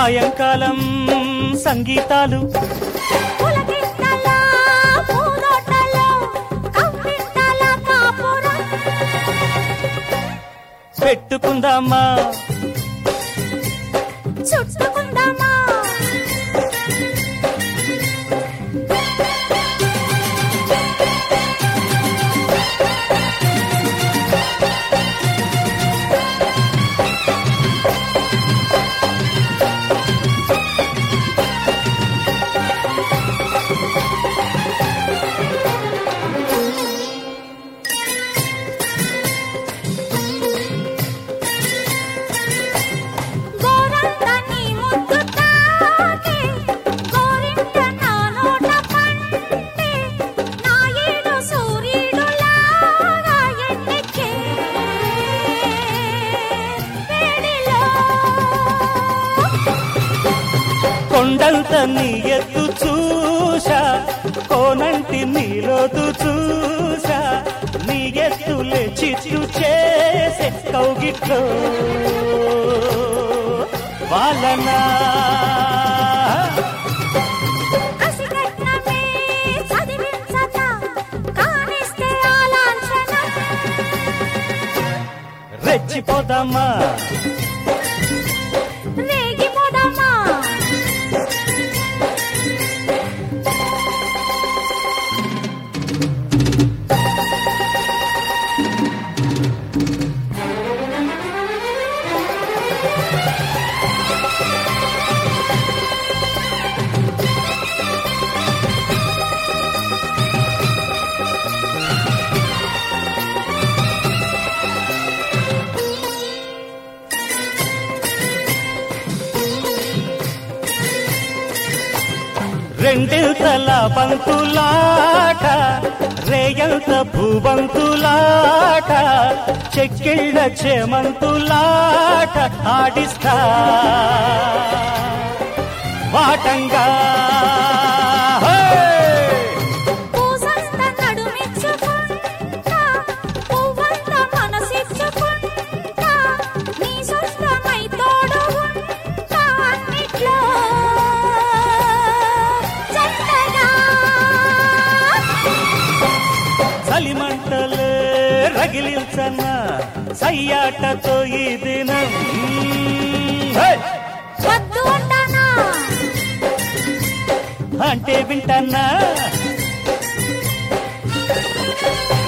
సాయంకాలం సంగీతాలు పులకింతల పూదోటలో కవ్వింతల కాపురం పెట్టుకుందామా చుట్టుకుందామా గోరంత నీ ముద్దు తాకి గోరింట నా నోట పండి నా ఏడు సూర్యుడు లాగా ఎన్నెక్కే వేడిలో కొండంత నీ ఎత్తు చూసా కోనంటి నీలోతు చూసా నీ ఎత్తులే చిచ్చు చేసే కౌగిట్లో వాళ్ళనా కసిగట్నమే చదివించక కానిస్తే ఆలాంఛన రెచ్చిపోదామా రేగిపోదామా రెండిల్తల బంతులాట రేయంత భూబంతులాట చెక్కిళ్ళ చేమంతులాట ఆడిస్తా వాటంగా హే! పూసంత నడుమిచ్చుకుంటా పువ్వంత మనసిచ్చుకుంటా నీ సొంతమై తోడు ఉంటా అన్నిట్లో జంటగా చలిమంటలే రగిలించన సయ్యాటతో ఈ దినం హే! వద్దు అంటానా అంటే వింటన్నా